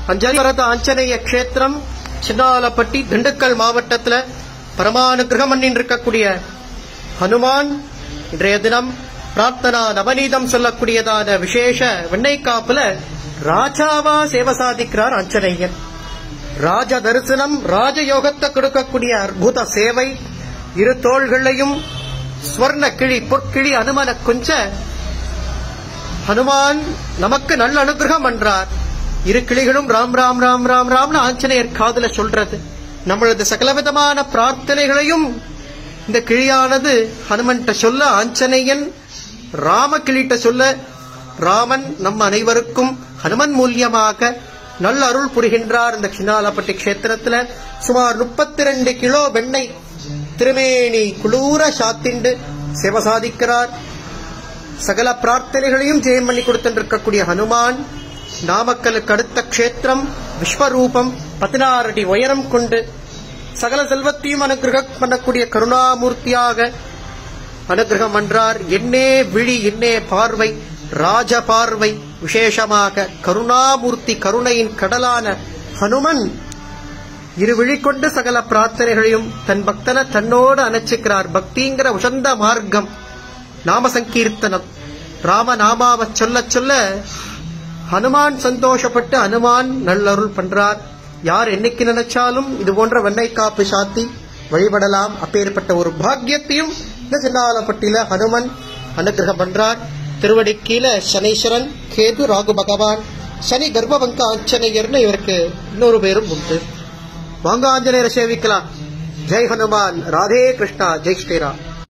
அஞ்சலிவரத ஆஞ்சநேய கஷேத்திரம் சின்னாலப்பட்டி திண்டுக்கல் மாவட்டத்துல பரமானுகிரகம் பண்ணிட்டு இருக்கக்கூடிய ஹனுமான் இன்றைய தினம் பிரார்த்தனா நவநீதம் சொல்லக்கூடியதான விசேஷ வெண்ணெய் காப்புல ராஜாவா சேவை சாதிக்கிறார் ஆஞ்சநேயன் ராஜ தரிசனம் ராஜயோகத்தை கொடுக்கக்கூடிய அற்புத சேவை இரு தோள்களையும் ஸ்வர்ண கிளி பொற்கிளி அனுமன கொஞ்ச ஹனுமான் நமக்கு நல்ல அனுகிரகம் பண்றார் இரு கிளிகளும் ராம் ராம் ராம் ராம் ராம்னு ஆஞ்சநேயர் காதுல சொல்றது நம்மளது சகலவிதமான பிரார்த்தனைகளையும் இந்த கிளியானது ஹனுமன்ட்ட சொல்ல ஆஞ்சநேயன் ராம கிளிட்ட சொல்ல ராமன் நம் அனைவருக்கும் ஹனுமன் மூலியமாக நல்ல அருள் புரிகின்றார் இந்த சின்னாலப்பட்டி கஷேத்திரத்துல சுமார் முப்பத்தி ரெண்டு கிலோ வெண்ணெய் திருமேனி குளூர சாத்திண்டு சேவை சாதிக்கிறார் சகல பிரார்த்தனைகளையும் ஜெயம் பண்ணி கொடுத்திருக்கக்கூடிய ஹனுமான் நாமக்கலுக்கு அடுத்த க்ஷேத்திரம் விஸ்வரூபம் பதினாறு அடி உயரம் கொண்டு சகல செல்வத்தையும் அனுகிரகம் பண்ணக்கூடிய கருணாமூர்த்தியாக அனுகிரகம் பண்றார் என்னே விழி என்னே பார்வை ராஜ பார்வை விசேஷமாக கருணாமூர்த்தி கருணையின் கடலான ஹனுமன் இரு விழி கொண்டு சகல பிரார்த்தனைகளையும் தன் பக்தனை தன்னோடு அணைச்சுக்கிறார் பக்திங்கிற உசந்த மார்க்கம் நாம சங்கீர்த்தனம் ராம நாமாவை சொல்ல சொல்ல ஹனுமான் சந்தோஷப்பட்டு ஹனுமான் நல்லருள் பண்றார் யார் என்னைக்கு நினைச்சாலும் இது போன்ற வெண்ணெய் காப்பு சாத்தி வழிபடலாம் அப்பேற்பட்ட ஒரு பாக்கியத்தையும் இந்த சின்னாலப்பட்டியில ஹனுமன் அனுகிரகம் பண்றார் திருவடி கீழே சனீஸ்வரன் கேது ராகு பகவான் சனி கர்ப்பவங்க ஆஞ்சநேயர்னு இவருக்கு இன்னொரு பேரும் உண்டு வாங்க ஆஞ்சநேயரை சேவிக்கலாம் ஜெய் ஹனுமான் ராதே கிருஷ்ணா ஜெய் ஸ்ரீராம்